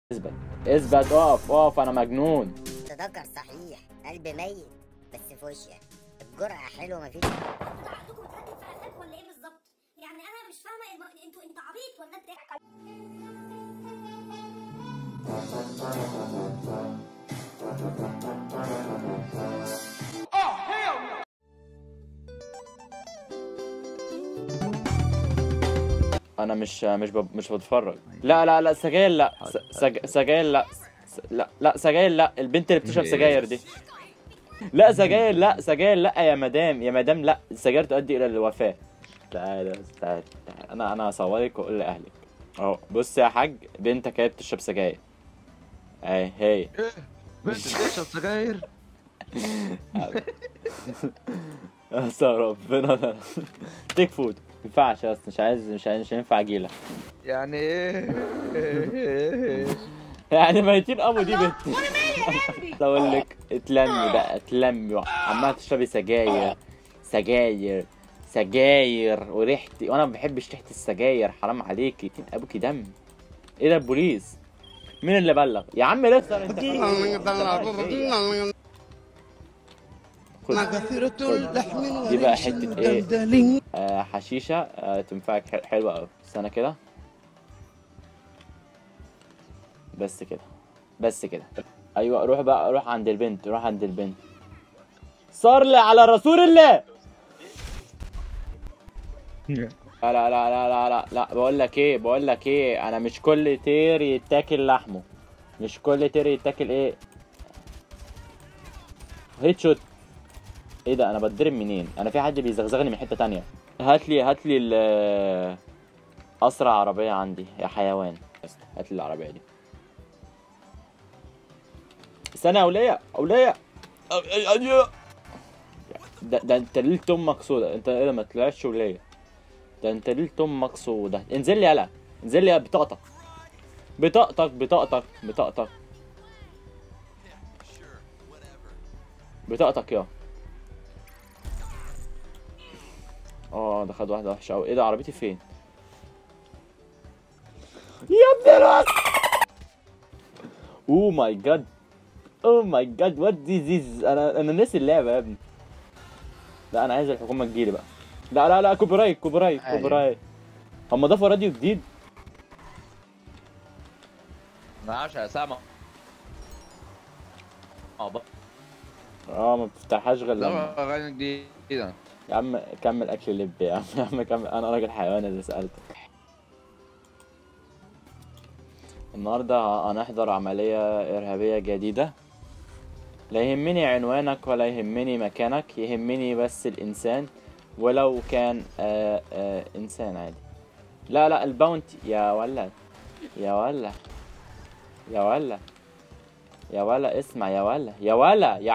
اثبت اثبت اقف اقف انا مجنون تذكر صحيح قلب ميت بس في وشك الجرعة حلوة مفيش انتوا عندكم بتركز في اسئلة ولا ايه بالظبط؟ يعني انا مش فاهمه الم- انتوا انت عبيط ولا انت انا مش مش ب... مش بتفرج لا لا لا سجاير لا س- سج... سجاير لا س... لا لا سجاير لا البنت اللي بتشرب سجاير دي لا سجاير لا سجاير لا يا مدام يا مدام لا السجاير تؤدي الى الوفاه تعالى بس تعالى تعالى. انا انا هصورك واقول لاهلك اهو بص يا حاج بنتك هي بتشرب سجاير اهي هي بنت بتشرب سجاير يا ربنا تيك فود ما ينفعش اصلا مش عايز مش عايز مش هينفع اجيلك يعني ايه يعني ميتين ابو دي بنت اقول لك اتلمي بقى اتلمي بقى. عماله تشربي سجاير سجاير سجاير وريحتي وانا ما بحبش ريحه السجاير حرام عليكي ابوكي دم ايه ده البوليس مين اللي بلغ يا عم لسه انت خد. كثيرة اللحم دي بقى وليس حتة إيه؟ الدلدل. آه حشيشه آه تنفعك حل- حلوه قوي استنى كده بس كده بس كده ايوه روح بقى روح عند البنت روح عند البنت صلي على رسول الله لا لا لا لا لا لا لا بقول لك ايه بقول لك ايه انا مش كل طير يتاكل لحمه مش كل طير يتاكل ايه هيت شوت ايه ده انا بتضرب منين انا في حد بيزغزغني من حته تانية هات لي هات لي ال- اسرع عربيه عندي يا حيوان بس هات لي العربيه دي استنى يا اوليه اوليه ده, ده انت ليلة امك سودا انت ايه ده ما طلعتش وليه ده انت ليلة امك سودا انزل لي يلا انزل لي يا بطاقتك بطاقتك بطاقتك بطاقتك بطاقتك يا اه ده خد واحدة وحشة أوي ايه ده عربيتي فين؟ يا ابن الوقت اوه ماي جاد اوه ماي جاد وات ذيس ذيس انا انا ناسي اللعبة يا ابني لا انا عايز الحكومة تجيلي بقى لا لا لا كوبي رايت كوبي رايت كوبي أيوة. رايت هم ضافوا راديو جديد ما اعرفش يا سامع اه بقى اه ما بتفتحهاش غير لما لا اغاني جديده يا عم كمل اكل لب يا عم يا عم كمل انا راجل حيوان اللي سالتك النهارده هنحضر عمليه ارهابيه جديده لا يهمني عنوانك ولا يهمني مكانك يهمني بس الانسان ولو كان آآ آآ انسان عادي لا لا الباونتي يا ولد يا ولا يا ولا يا ولا اسمع يا ولا يا ولا يا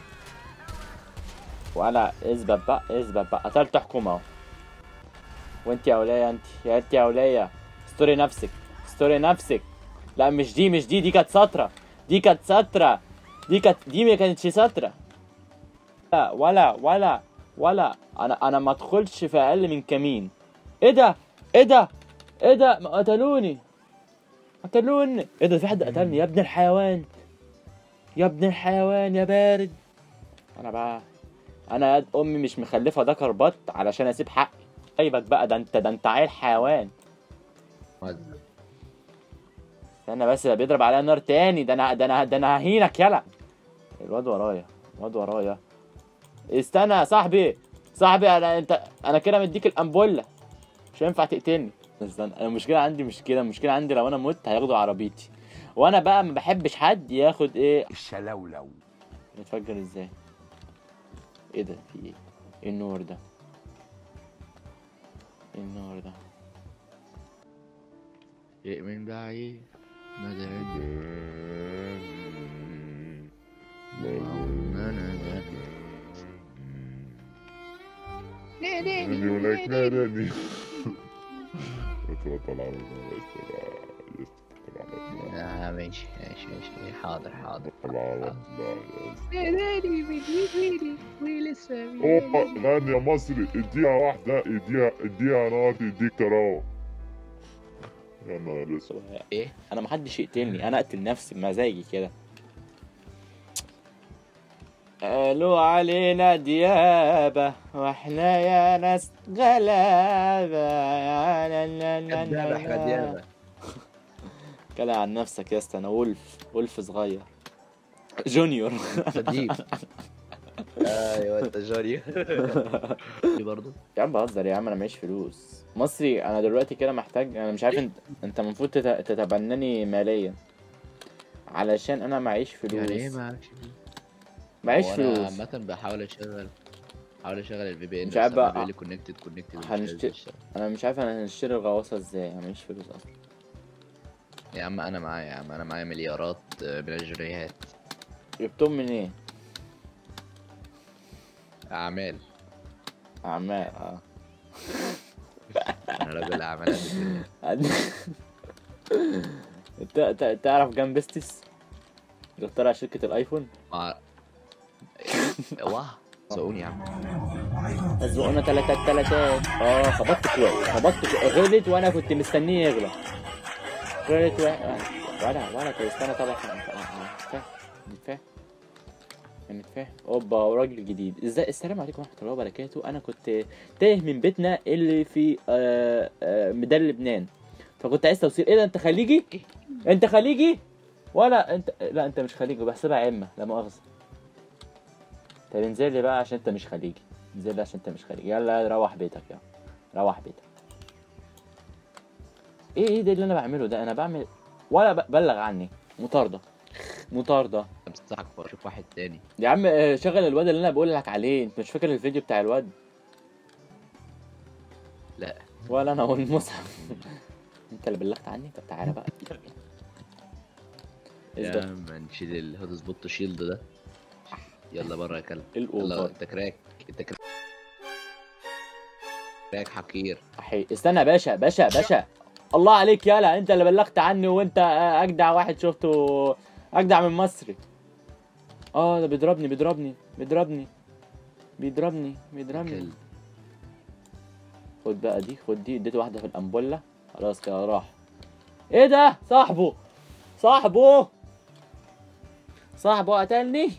ولا اثبت بقى اثبت بقى قتلت حكومة اهو وانت يا ولية انت يا انت يا ولية استوري نفسك استوري نفسك لا مش دي مش دي دي كانت سطرة دي كانت سطرة دي كانت دي ما كانتش سطرة لا ولا ولا ولا انا انا ما ادخلش في اقل من كمين ايه ده ايه ده ايه ده ما قتلوني قتلوني ايه ده في حد قتلني يا ابن الحيوان يا ابن الحيوان يا بارد انا بقى انا قد امي مش مخلفه ده كربات علشان اسيب حقي سايبك بقى ده انت ده انت عيل حيوان استنى بس ده بيضرب عليا نار تاني ده انا ده انا ده انا ههينك يلا الواد ورايا الواد ورايا استنى يا صاحبي صاحبي انا انت انا كده مديك الامبوله مش هينفع تقتلني استنى انا المشكله عندي مش كده المشكله عندي لو انا مت هياخدوا عربيتي وانا بقى ما بحبش حد ياخد ايه الشلولو نتفجر ازاي ايه ده في ايه ايه النور ده ايه النور ده يؤمن بعيد يقول لك نادي وتبطل على آه ماشي ماشي ماشي حاضر حاضر اوبا غني يا مصري اديها واحدة اديها اديها ناطي اديك تراوح يا نهار اسود ايه انا محدش يقتلني انا اقتل نفسي بمزاجي كده قالوا علينا ديابة واحنا يا ناس غلابة يا لا لا لا كداب احنا لا ديابه كلا عن نفسك يا اسطى انا ولف ولف صغير جونيور صديق ايوه انت جوني دي برضه يا عم بهزر يا عم انا معيش فلوس مصري انا دلوقتي كده محتاج انا مش عارف انت انت المفروض تت- تتبناني ماليا علشان انا معيش فلوس يعني ايه معكش فلوس؟ معيش هو انا فلوس عامة بحاول اشغل بحاول اشغل الفي بي ان مش عارف بقى- بيقول لي كونكتد كونكتد هنشت- انا مش عارف انا هنشتري الغواصه ازاي انا معيش فلوس اصلا يا عم انا معايا يا عم انا معايا مليارات آه، من الجنيهات جبتهم منين اعمال اعمال اه انا راجل اعمال قد الدنيا ت- ت- تعرف جامبستس اللي اخترع شركه الايفون مع واه سوقوني يا عم زقنا تلاتات تلاتات اه خبطت كويس خبطت كويس. غلط وانا كنت مستنيه يغلط غلط و... ولا ولا كريستيانو طبعا فاهم فاهم يعني فاهم اوبا وراجل جديد ازاي السلام عليكم ورحمه الله وبركاته انا كنت تايه من بيتنا اللي في آه آه ميدان لبنان فكنت عايز توصيل ايه ده انت خليجي انت خليجي ولا انت لا انت مش خليجي بحسبها عمه لا مؤاخذه طب انزل لي بقى عشان انت مش خليجي انزل لي عشان انت مش خليجي يلا روح بيتك يلا روح بيتك ايه ايه ده اللي انا بعمله ده انا بعمل ولا ب- بلغ عني مطارده مطارده امسحك واشوف واحد تاني يا عم آه، شغل الواد اللي انا بقول لك عليه انت مش فاكر الفيديو بتاع الواد لا ولا انا اقول المصحف انت اللي بلغت عني طب تعالى بقى ايه يا ده عم نشيل الهوت سبوت شيلد ده يلا بره يا كلب ايه يلا الاوفر انت كراك انت كراك كراك حقير أحي. استنى يا باشا باشا باشا الله عليك يالا انت اللي بلغت عني وانت آه، اجدع واحد شفته اجدع من مصري اه ده بيضربني بيضربني بيضربني بيضربني بيضربني كلب خد بقى دي خد دي اديته واحده في الامبوله خلاص كده راح ايه ده صاحبه صاحبه صاحبه قتلني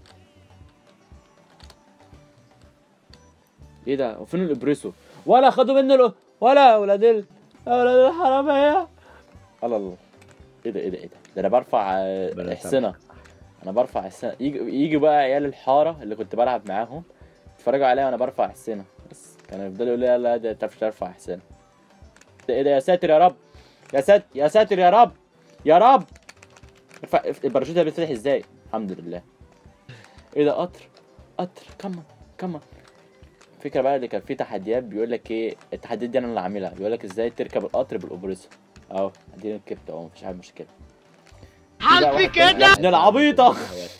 ايه ده وفين الابريسو ولا خدوا منه ال... ولا ولاد ال... يا ولاد الحراميه الله الله ايه ده ايه ده ايه ده ده انا برفع آه، ربنا احسنه يسامحك. انا برفع حسنة يجي يجي بقى عيال الحاره اللي كنت بلعب معاهم يتفرجوا عليا وانا برفع حسنة بس كانوا يفضلوا يقولوا لي يلا ده انت مش ترفع حسنة ده ايه ده يا ساتر يا رب يا ساتر يا ساتر يا رب يا رب ارفع الباراشوت ده بيتفتح ازاي الحمد لله ايه ده قطر قطر كمان كمان الفكره بقى اللي كان في تحديات بيقول لك ايه التحديات دي انا اللي عاملها بيقول لك ازاي تركب القطر بالاوبريسو اهو اديني ركبت اهو مفيش حاجه مشكله حسبي كده يا ابن العبيطه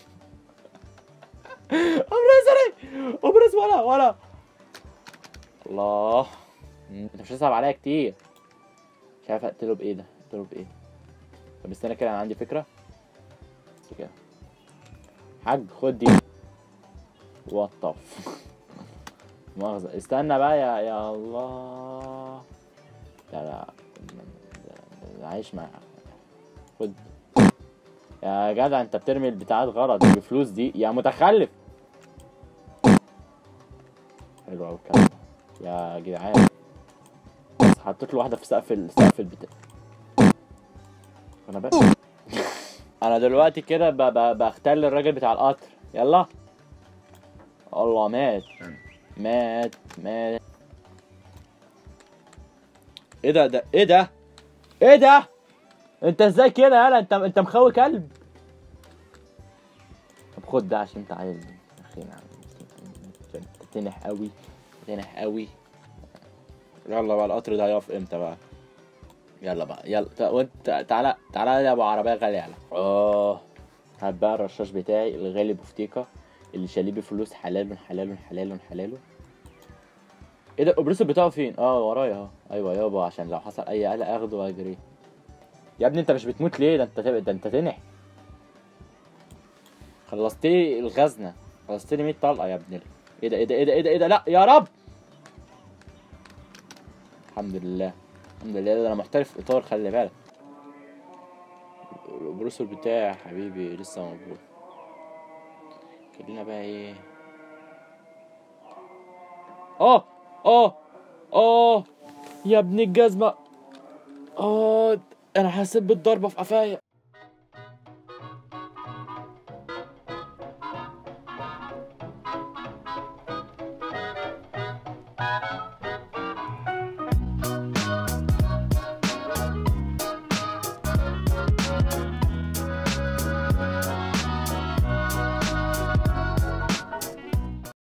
ابريس ابريس ولا ولا الله مم، انت مش هتصعب عليا كتير مش عارف اقتله بايه ده اقتله بايه طب استنى كده انا عندي فكره بس كده حاج خد دي وطف مؤاخذة استنى بقى يا يا الله لا لا ده عايش مع خد يا جدع انت بترمي البتاعات غلط بفلوس دي يا متخلف حلو قوي الكلام ده. يا جدعان بس حطيت له واحده في سقف ال- سقف البتاع انا بقى انا دلوقتي كده ب- ب- بختل الراجل بتاع القطر يلا الله مات مات مات ايه ده ده ايه ده ايه ده انت ازاي كده يالا انت انت مخوي كلب طب خد ده عشان انت عايز اخينا انت تنح قوي تنح قوي يلا بقى القطر ده هيقف امتى بقى يلا بقى يلا تع- وانت تعالى تعالى يا ابو عربيه غاليه على اه هات بقى الرشاش بتاعي الغالي بوفتيكا اللي شاليه بفلوس حلال حلال حلال حلال ايه ده البروسر بتاعه فين اه ورايا اهو ايوه يابا عشان لو حصل اي قلق اخده واجري يا ابني انت مش بتموت ليه ده انت ده انت تنح خلصت لي الغزنه خلصت لي 100 طلقه يا ابني ايه ده ايه ده ايه ده ايه ده ايه ده لا يا رب الحمد لله الحمد لله ده انا محترف اطار خلي بالك البروسور بتاعي يا حبيبي لسه موجود خلينا بقى ايه اه اه اه يا ابن الجزمة اه انا حسيت بالضربة في قفايا